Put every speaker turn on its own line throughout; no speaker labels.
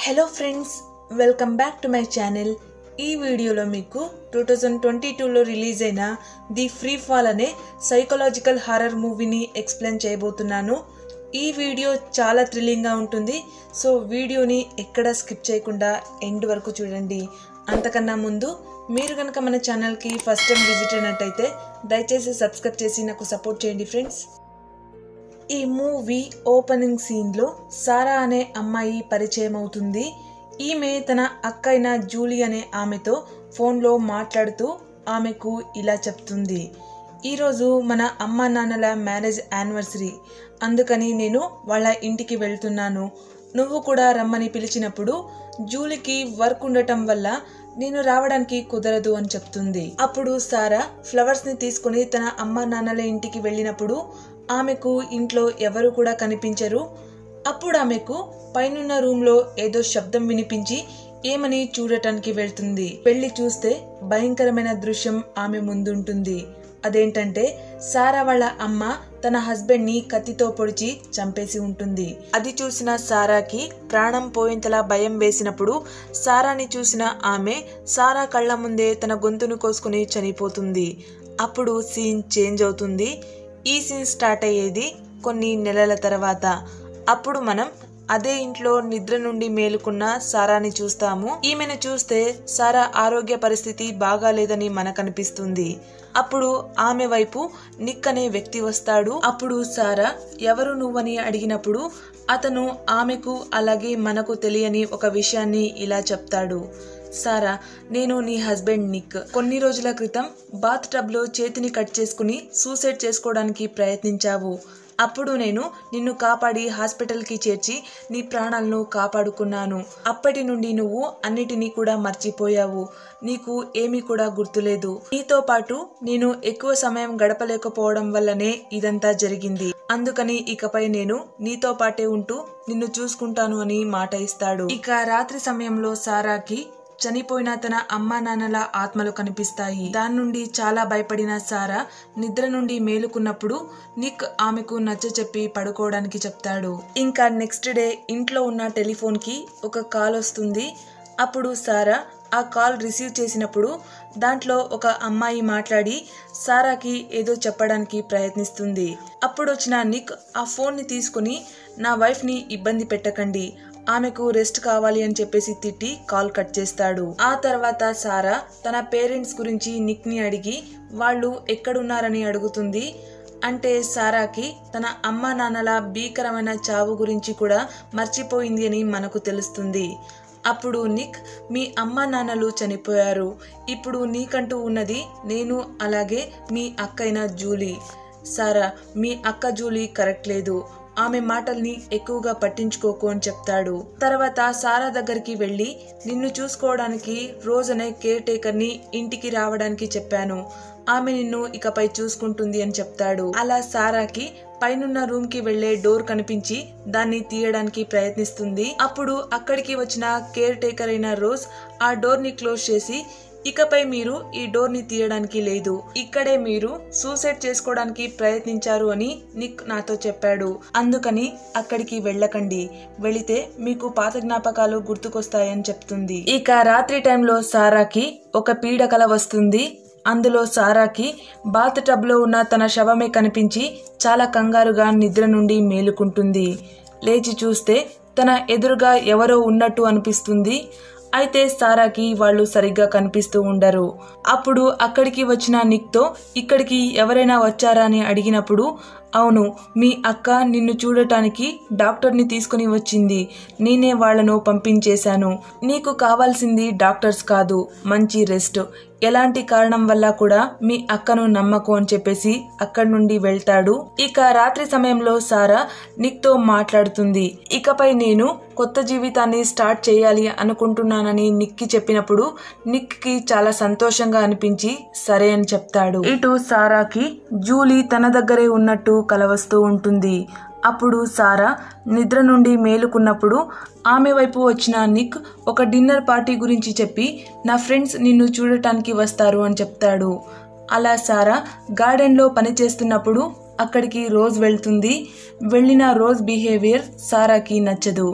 hello friends welcome back to my channel ఈ వీడియోలో మీకు టూ థౌజండ్ ట్వంటీ టూలో రిలీజ్ అయిన ది ఫ్రీ ఫాల్ అనే సైకలాజికల్ హారర్ మూవీని ఎక్స్ప్లెయిన్ చేయబోతున్నాను ఈ వీడియో చాలా థ్రిల్లింగ్గా ఉంటుంది సో వీడియోని ఎక్కడ స్కిప్ చేయకుండా ఎండ్ వరకు చూడండి అంతకన్నా ముందు మీరు కనుక మన ఛానల్కి ఫస్ట్ టైం విజిట్ అయినట్టయితే దయచేసి సబ్స్క్రైబ్ చేసి నాకు సపోర్ట్ చేయండి ఫ్రెండ్స్ ఈ మూవీ ఓపెనింగ్ సీన్లో సారా అనే అమ్మాయి పరిచయం అవుతుంది ఈమె తన అక్క అయిన జూలీ అనే ఆమెతో ఫోన్లో మాట్లాడుతూ ఆమెకు ఇలా చెప్తుంది ఈరోజు మన అమ్మ నాన్నల మ్యారేజ్ యానివర్సరీ అందుకని నేను వాళ్ళ ఇంటికి వెళ్తున్నాను నువ్వు కూడా రమ్మని పిలిచినప్పుడు జూలీకి వర్క్ ఉండటం వల్ల నేను రావడానికి కుదరదు అని చెప్తుంది అప్పుడు సారా ఫ్లవర్స్ ని తీసుకుని తన అమ్మ నాన్నల ఇంటికి వెళ్ళినప్పుడు ఆమెకు ఇంట్లో ఎవరు కూడా కనిపించరు అప్పుడు ఆమెకు పైనున్న రూమ్లో ఏదో శబ్దం వినిపించి ఏమని చూడటానికి వెళ్తుంది వెళ్ళి చూస్తే భయంకరమైన దృశ్యం ఆమె ముందుంటుంది అదేంటంటే సారా వాళ్ళ అమ్మ తన హస్బెండ్ ని కత్తితో పొడిచి చంపేసి ఉంటుంది అది చూసిన సారాకి ప్రాణం పోయేంతలా భయం వేసినప్పుడు సారాని చూసిన ఆమె సారా కళ్ళ ముందే తన గొంతును కోసుకుని చనిపోతుంది అప్పుడు సీన్ చేంజ్ అవుతుంది ఈ సీన్ స్టార్ట్ అయ్యేది కొన్ని నెలల తర్వాత అప్పుడు మనం అదే ఇంట్లో నిద్ర నుండి మేలుకున్న సారాని చూస్తాము ఈమెను చూస్తే సారా ఆరోగ్య పరిస్థితి బాగాలేదని మనకు అనిపిస్తుంది అప్పుడు ఆమె వైపు నిక్ అనే వ్యక్తి వస్తాడు అప్పుడు సారా ఎవరు నువ్వని అడిగినప్పుడు అతను ఆమెకు అలాగే మనకు తెలియని ఒక విషయాన్ని ఇలా చెప్తాడు సారా నేను నీ హస్బెండ్ నిక్ కొన్ని రోజుల క్రితం బాత్ టబ్లో చేతిని కట్ చేసుకుని సూసైడ్ చేసుకోవడానికి ప్రయత్నించావు అప్పుడు నేను నిన్ను కాపాడి హాస్పిటల్కి చేర్చి నీ ప్రాణాలను కాపాడుకున్నాను అప్పటి నుండి నువ్వు అన్నిటినీ కూడా మర్చిపోయావు నీకు ఏమీ కూడా గుర్తులేదు నీతో పాటు నేను ఎక్కువ సమయం గడపలేకపోవడం వల్లనే ఇదంతా జరిగింది అందుకని ఇకపై నేను నీతో పాటే ఉంటూ నిన్ను చూసుకుంటాను అని మాట ఇస్తాడు ఇక రాత్రి సమయంలో సారాకి చనిపోయిన తన అమ్మా నాన్నల ఆత్మలు కనిపిస్తాయి దాని నుండి చాలా భయపడిన సారా నిద్ర నుండి మేలుకున్నప్పుడు నిక్ ఆమెకు నచ్చ చెప్పి పడుకోవడానికి చెప్తాడు ఇంకా నెక్స్ట్ డే ఇంట్లో ఉన్న టెలిఫోన్ కి ఒక కాల్ వస్తుంది అప్పుడు సారా ఆ కాల్ రిసీవ్ చేసినప్పుడు దాంట్లో ఒక అమ్మాయి మాట్లాడి సారాకి ఏదో చెప్పడానికి ప్రయత్నిస్తుంది అప్పుడు వచ్చిన నిక్ ఆ ఫోన్ని తీసుకుని నా వైఫ్ని ఇబ్బంది పెట్టకండి ఆమెకు రెస్ట్ కావాలి అని చెప్పేసి తిట్టి కాల్ కట్ చేస్తాడు ఆ తర్వాత సారా తన పేరెంట్స్ గురించి నిక్ ని అడిగి వాళ్ళు ఎక్కడున్నారని అడుగుతుంది అంటే సారాకి తన అమ్మ నాన్నల భీకరమైన చావు గురించి కూడా మర్చిపోయింది అని మనకు తెలుస్తుంది అప్పుడు నిక్ మీ అమ్మ నాన్నలు చనిపోయారు ఇప్పుడు నీకంటూ ఉన్నది నేను అలాగే మీ అక్కైన జూలీ సారా మీ అక్క జూలీ కరెక్ట్ లేదు ఆమె మాటల్ని ఎక్కువగా పట్టించుకోకు అని చెప్తాడు తర్వాత సారా దగ్గరికి వెళ్ళి నిన్ను చూసుకోవడానికి రోజనే కేర్ టేకర్ని ఇంటికి రావడానికి చెప్పాను ఆమె నిన్ను ఇకపై చూసుకుంటుంది అని చెప్తాడు అలా సారాకి పైనున్న రూమ్ కి వెళ్లే డోర్ కనిపించి దాన్ని తీయడానికి ప్రయత్నిస్తుంది అప్పుడు అక్కడికి వచ్చిన కేర్ టేకర్ అయిన రోజ్ ఆ డోర్ ని క్లోజ్ చేసి ఇకపై మీరు ఈ డోర్ ని తీయడానికి లేదు ఇక్కడే మీరు సూసైడ్ చేసుకోవడానికి ప్రయత్నించారు అని నిక్ నాతో చెప్పాడు అందుకని అక్కడికి వెళ్ళకండి వెళితే మీకు పాత జ్ఞాపకాలు గుర్తుకొస్తాయని చెప్తుంది ఇక రాత్రి టైంలో సారాకి ఒక పీడకల వస్తుంది అందులో సారాకి బాత్ టబ్లో ఉన్న తన శవమే కనిపించి చాలా కంగారుగా నిద్ర నుండి మేలుకుంటుంది లేచి చూస్తే తన ఎదురుగా ఎవరో ఉన్నట్టు అనిపిస్తుంది అయితే సారాకి వాళ్ళు సరిగ్గా కనిపిస్తూ ఉండరు అప్పుడు అక్కడికి వచ్చిన నిక్తో ఇక్కడికి ఎవరైనా వచ్చారా అని అడిగినప్పుడు అవును మీ అక్క నిన్ను చూడటానికి డాక్టర్ని తీసుకుని వచ్చింది నేనే వాళ్లను పంపించేశాను నీకు కావాల్సింది డాక్టర్స్ కాదు మంచి రెస్ట్ ఎలాంటి కారణం వల్ల కూడా మీ అక్కను నమ్మకు అని చెప్పేసి అక్కడి నుండి వెళ్తాడు ఇక రాత్రి సమయంలో సారా నిక్ తో మాట్లాడుతుంది ఇకపై నేను కొత్త జీవితాన్ని స్టార్ట్ చేయాలి అనుకుంటున్నానని నిక్కి చెప్పినప్పుడు నిక్ కి చాలా సంతోషంగా అనిపించి సరే అని చెప్తాడు ఇటు సారాకి జూలీ తన దగ్గరే ఉన్నట్టు కలవస్తూ ఉంటుంది అప్పుడు సారా నిద్ర నుండి మేలుకున్నప్పుడు ఆమె వైపు వచ్చిన నిక్ ఒక డిన్నర్ పార్టీ గురించి చెప్పి నా ఫ్రెండ్స్ నిన్ను చూడటానికి వస్తారు అని చెప్తాడు అలా సారా గార్డెన్లో పనిచేస్తున్నప్పుడు అక్కడికి రోజ్ వెళ్తుంది వెళ్ళిన రోజ్ బిహేవియర్ సారాకి నచ్చదు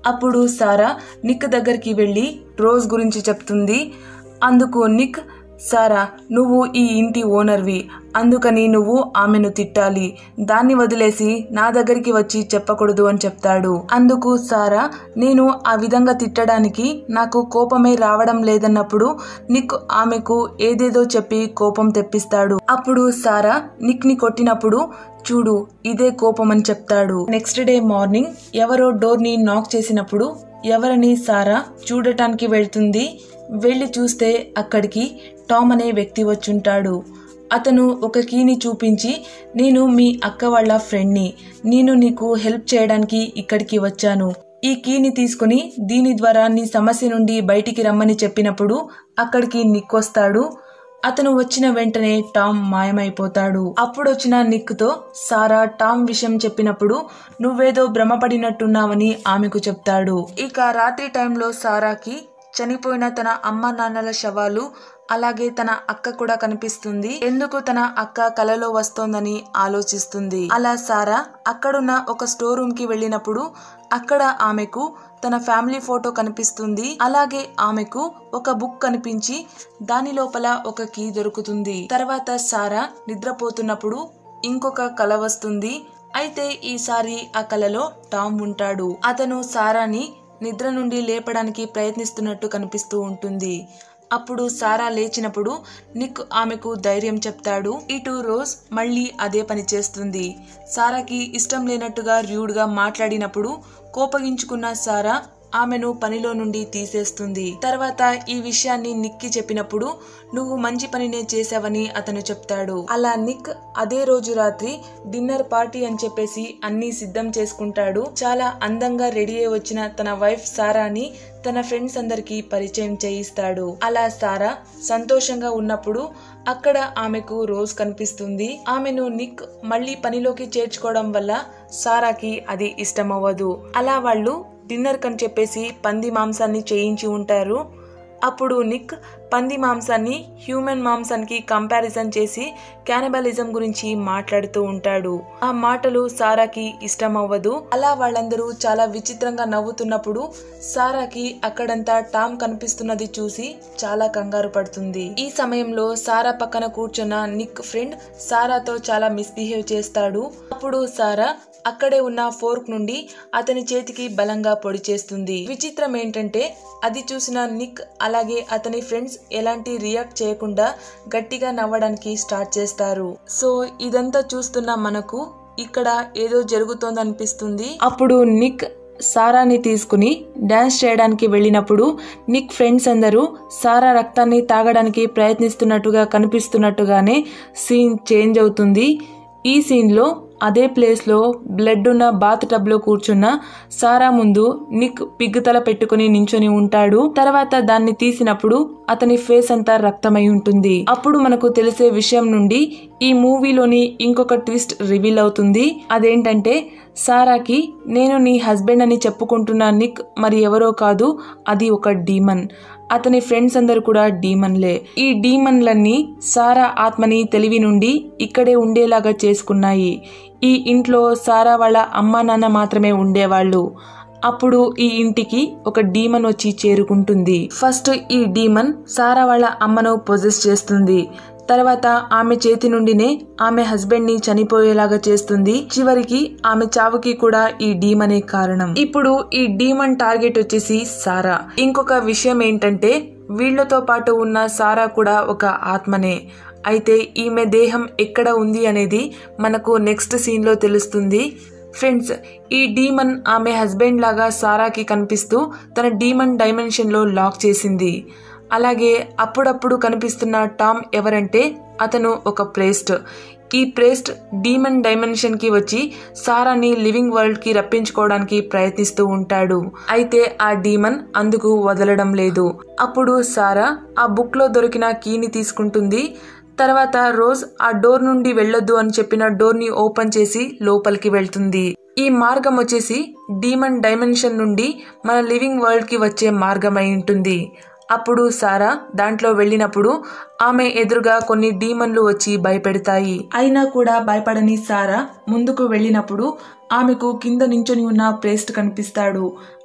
అప్పుడు సారా నిక్ దగ్గరికి వెళ్ళి రోజ్ గురించి చెప్తుంది అందుకు నిక్ సారా నువ్వు ఈ ఇంటి ఓనర్వి అందుకని నువ్వు ఆమెను తిట్టాలి దాన్ని వదిలేసి నా దగ్గరికి వచ్చి చెప్పకూడదు అని చెప్తాడు అందుకు సారా నేను ఆ విధంగా తిట్టడానికి నాకు కోపమే రావడం లేదన్నప్పుడు నిక్ ఆమెకు ఏదేదో చెప్పి కోపం తెప్పిస్తాడు అప్పుడు సారా నిక్ ని కొట్టినప్పుడు చూడు ఇదే కోపం అని చెప్తాడు నెక్స్ట్ డే మార్నింగ్ ఎవరో డోర్ ని నాక్ చేసినప్పుడు ఎవరని సారా చూడటానికి వెళ్తుంది వెళ్ళి చూస్తే అక్కడికి టామ్ అనే వ్యక్తి వచ్చుంటాడు అతను ఒక కీని చూపించి నేను మీ అక్క వాళ్ళ ఫ్రెండ్ని నేను నీకు హెల్ప్ చేయడానికి ఇక్కడికి వచ్చాను ఈ కీని తీసుకుని దీని ద్వారా నీ సమస్య నుండి బయటికి రమ్మని చెప్పినప్పుడు అక్కడికి నిక్ వస్తాడు అతను వచ్చిన వెంటనే టామ్ మాయమైపోతాడు అప్పుడొచ్చిన నిక్తో సారా టామ్ విషయం చెప్పినప్పుడు నువ్వేదో భ్రమపడినట్టున్నావని ఆమెకు చెప్తాడు ఇక రాత్రి టైంలో సారాకి చనిపోయిన తన అమ్మ నాన్నల శవాలు అలాగే తన అక్క కూడా కనిపిస్తుంది ఎందుకు తన అక్క కలలో వస్తోందని ఆలోచిస్తుంది అలా సారా అక్కడున్న ఒక స్టోర్ రూమ్ కి వెళ్ళినప్పుడు అక్కడ ఆమెకు తన ఫ్యామిలీ ఫోటో కనిపిస్తుంది అలాగే ఆమెకు ఒక బుక్ కనిపించి దాని లోపల ఒక కీ దొరుకుతుంది తర్వాత సారా నిద్రపోతున్నప్పుడు ఇంకొక కల వస్తుంది అయితే ఈసారి ఆ కలలో టామ్ ఉంటాడు అతను సారాని నిద్ర నుండి లేపడానికి ప్రయత్నిస్తున్నట్టు కనిపిస్తూ ఉంటుంది అప్పుడు సారా లేచినప్పుడు నిక్ ఆమెకు ధైర్యం చెప్తాడు ఇటు రోజ్ మళ్ళీ అదే పని చేస్తుంది సారాకి ఇష్టం లేనట్టుగా ర్యూడ్గా మాట్లాడినప్పుడు కోపగించుకున్న సారా ఆమెను పనిలో నుండి తీసేస్తుంది తర్వాత ఈ విషయాన్ని నిక్కి చెప్పినప్పుడు నువ్వు మంచి పనినే చేశావని అతను చెప్తాడు అలా నిక్ అదే రోజు రాత్రి డిన్నర్ పార్టీ అని చెప్పేసి అన్ని సిద్ధం చేసుకుంటాడు చాలా అందంగా రెడీ అయి వచ్చిన తన వైఫ్ సారాని తన ఫ్రెండ్స్ అందరికి పరిచయం చేయిస్తాడు అలా సారా సంతోషంగా ఉన్నప్పుడు అక్కడ ఆమెకు రోజ్ కనిపిస్తుంది ఆమెను నిక్ మళ్ళీ పనిలోకి చేర్చుకోవడం వల్ల సారాకి అది ఇష్టమవ్వదు అలా వాళ్ళు డిన్నర్ కని చెప్పేసి పంది మాంసాన్ని చేయించి ఉంటారు అప్పుడు నిక్ పంది మాంసాన్ని హ్యూమన్ మాంసానికి కంపారిజన్ చేసి క్యానబలిజం గురించి మాట్లాడుతూ ఉంటాడు ఆ మాటలు సారాకి ఇష్టం అవ్వదు అలా వాళ్ళందరూ చాలా విచిత్రంగా నవ్వుతున్నప్పుడు సారాకి అక్కడంతా టామ్ కనిపిస్తున్నది చూసి చాలా కంగారు పడుతుంది ఈ సమయంలో సారా పక్కన కూర్చున్న నిక్ ఫ్రెండ్ సారాతో చాలా మిస్బిహేవ్ చేస్తాడు అప్పుడు సారా అక్కడే ఉన్న ఫోర్క్ నుండి అతని చేతికి బలంగా పొడి చేస్తుంది విచిత్రం ఏంటంటే అది చూసిన నిక్ అలాగే అతని ఫ్రెండ్స్ ఎలాంటి రియాక్ట్ చేయకుండా గట్టిగా నవ్వడానికి స్టార్ట్ చేస్తారు సో ఇదంతా చూస్తున్న మనకు ఇక్కడ ఏదో జరుగుతోందనిపిస్తుంది అప్పుడు నిక్ సారాని తీసుకుని డాన్స్ చేయడానికి వెళ్ళినప్పుడు నిక్ ఫ్రెండ్స్ అందరూ సారా రక్తాన్ని తాగడానికి ప్రయత్నిస్తున్నట్టుగా కనిపిస్తున్నట్టుగానే సీన్ చేంజ్ అవుతుంది ఈ సీన్లో అదే ప్లేస్లో బ్లడ్ ఉన్న బాత్ టబ్లో కూర్చున్న సారా ముందు నిక్ పిగ్గుతల పెట్టుకుని నించొని ఉంటాడు తర్వాత దాన్ని తీసినప్పుడు అతని ఫేస్ అంతా రక్తమై ఉంటుంది అప్పుడు మనకు తెలిసే విషయం నుండి ఈ మూవీలోని ఇంకొక ట్విస్ట్ రివీల్ అవుతుంది అదేంటంటే సారాకి నేను నీ హస్బెండ్ అని చెప్పుకుంటున్న నిక్ మరి ఎవరో కాదు అది ఒక డీమన్ అతని ఫ్రెండ్స్ అందరు కూడా డీమన్లే ఈ డీమన్లన్నీ సారా ఆత్మని తెలివి నుండి ఇక్కడే ఉండేలాగా చేసుకున్నాయి ఈ ఇంట్లో సారా వాళ్ళ అమ్మా నాన్న మాత్రమే ఉండేవాళ్ళు అప్పుడు ఈ ఇంటికి ఒక డీమన్ వచ్చి చేరుకుంటుంది ఫస్ట్ ఈ డీమన్ సారా వాళ్ళ అమ్మను పొజెస్ చేస్తుంది తర్వాత ఆమె చేతి నుండినే ఆమె హస్బెండ్ ని చనిపోయేలాగా చేస్తుంది చివరికి ఆమె చావుకి కూడా ఈ డీమనే కారణం ఇప్పుడు ఈ డీమన్ టార్గెట్ వచ్చేసి సారా ఇంకొక విషయం ఏంటంటే వీళ్లతో పాటు ఉన్న సారా కూడా ఒక ఆత్మనే అయితే ఈమె దేహం ఎక్కడ ఉంది అనేది మనకు నెక్స్ట్ సీన్ లో తెలుస్తుంది ఫ్రెండ్స్ ఈ డీమన్ ఆమె హస్బెండ్ లాగా సారాకి కనిపిస్తూ తన డీమన్ డైమెన్షన్ లో లాక్ చేసింది అలాగే అప్పుడప్పుడు కనిపిస్తున్న టామ్ ఎవరంటే అతను ఒక ప్రేస్ట్ ఈ ప్రేస్ట్ డీమన్ డైమెన్షన్ కి వచ్చి సారాని లివింగ్ వరల్డ్ కి రప్పించుకోవడానికి ప్రయత్నిస్తూ ఉంటాడు అయితే ఆ డీమన్ అందుకు వదలడం లేదు అప్పుడు సారా ఆ బుక్ లో దొరికిన కీని తీసుకుంటుంది తర్వాత రోజ్ ఆ డోర్ నుండి వెళ్ళొద్దు అని చెప్పిన డోర్ ని ఓపెన్ చేసి లోపలికి వెళ్తుంది ఈ మార్గం వచ్చేసి డీమన్ డైమెన్షన్ నుండి మన లివింగ్ వరల్డ్ కి వచ్చే మార్గం అయి ఉంటుంది అప్పుడు సారా దాంట్లో వెళ్ళినప్పుడు ఆమె ఎదురుగా కొన్ని డీమన్లు వచ్చి భయపెడతాయి అయినా కూడా భయపడని సారా ముందుకు వెళ్ళినప్పుడు ఆమెకు కింద నించొని ఉన్న ప్రేస్ట్ కనిపిస్తాడు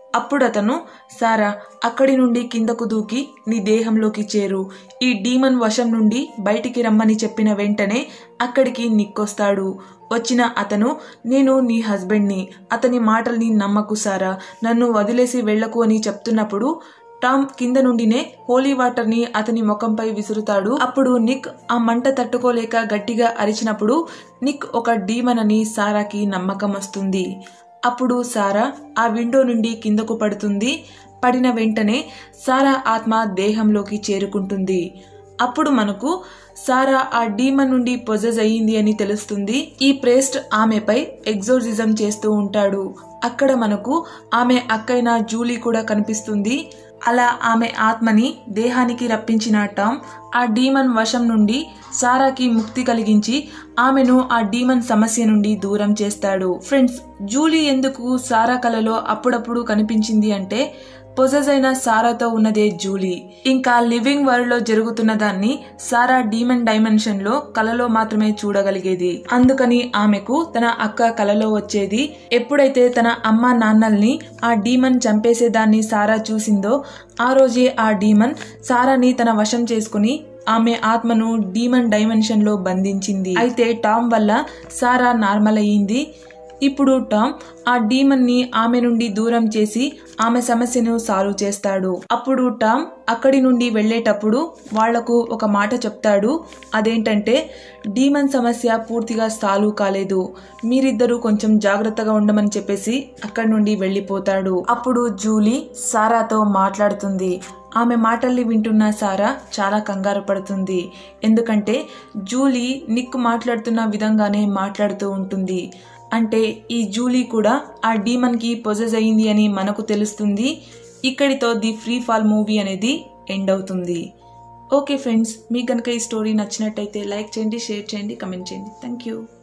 అప్పుడు అతను సారా అక్కడి నుండి కిందకు దూకి నీ దేహంలోకి చేరు ఈ డీమన్ వశం నుండి బయటికి రమ్మని చెప్పిన వెంటనే అక్కడికి నిక్కొస్తాడు వచ్చిన అతను నేను నీ హస్బెండ్ని అతని మాటల్ని నమ్మకు సారా నన్ను వదిలేసి వెళ్ళకు అని చెప్తున్నప్పుడు టామ్ కింద నుండినే హోలీ వాటర్ని అతని ముఖంపై విసురుతాడు అప్పుడు నిక్ ఆ మంట తట్టుకోలేక గట్టిగా అరిచినప్పుడు నిక్ ఒక డీమన్ అని సారాకి నమ్మకం వస్తుంది అప్పుడు సారా ఆ విండో నుండి కిందకు పడుతుంది పడిన వెంటనే సారా ఆత్మ దేహంలోకి చేరుకుంటుంది అప్పుడు మనకు సారా ఆ డీమన్ నుండి పొజెస్ అయ్యింది అని తెలుస్తుంది ఈ ప్రేస్ట్ ఆమెపై ఎగ్జోర్సిజం చేస్తూ ఉంటాడు అక్కడ మనకు ఆమె అక్కైన జూలీ కూడా కనిపిస్తుంది అలా ఆమె ఆత్మని దేహానికి రప్పించిన టామ్ ఆ డీమన్ వశం నుండి సారాకి ముక్తి కలిగించి ఆమెను ఆ డీమన్ సమస్య నుండి దూరం చేస్తాడు ఫ్రెండ్స్ జూలీ ఎందుకు సారా కలలో అప్పుడప్పుడు కనిపించింది అంటే పొజెస్ అయిన సారాతో ఉన్నదే జూలీ ఇంకా లివింగ్ వరల్డ్ లో జరుగుతున్న దాన్ని సారా డీమన్ డైమెన్షన్ లో కలలో మాత్రమే చూడగలిగేది అందుకని ఆమెకు తన అక్క కలలో వచ్చేది ఎప్పుడైతే తన అమ్మ నాన్నల్ని ఆ డీమన్ చంపేసేదాన్ని సారా చూసిందో ఆ రోజే ఆ డీమన్ సారాని తన వశం చేసుకుని ఆమె ఆత్మను డీమన్ డైమెన్షన్ లో బంధించింది అయితే టామ్ వల్ల సారా నార్మల్ అయ్యింది ఇప్పుడు టామ్ ఆ డీమన్ ని ఆమె నుండి దూరం చేసి ఆమె సమస్యను సాల్వ్ చేస్తాడు అప్పుడు టామ్ అక్కడి నుండి వెళ్ళేటప్పుడు వాళ్లకు ఒక మాట చెప్తాడు అదేంటంటే డీమన్ సమస్య పూర్తిగా సాల్వ్ కాలేదు మీరిద్దరూ కొంచెం జాగ్రత్తగా ఉండమని చెప్పేసి అక్కడి నుండి వెళ్ళిపోతాడు అప్పుడు జూలీ సారాతో మాట్లాడుతుంది ఆమె మాటల్ని వింటున్న సారా చాలా కంగారు పడుతుంది ఎందుకంటే జూలీ నిక్ మాట్లాడుతున్న విధంగానే మాట్లాడుతూ ఉంటుంది అంటే ఈ జూలీ కూడా ఆ డీమన్కి పొజెస్ అయింది అని మనకు తెలుస్తుంది ఇక్కడితో ది ఫ్రీ ఫాల్ మూవీ అనేది ఎండ్ అవుతుంది ఓకే ఫ్రెండ్స్ మీకు కనుక ఈ స్టోరీ నచ్చినట్టయితే లైక్ చేయండి షేర్ చేయండి కమెంట్ చేయండి థ్యాంక్ యూ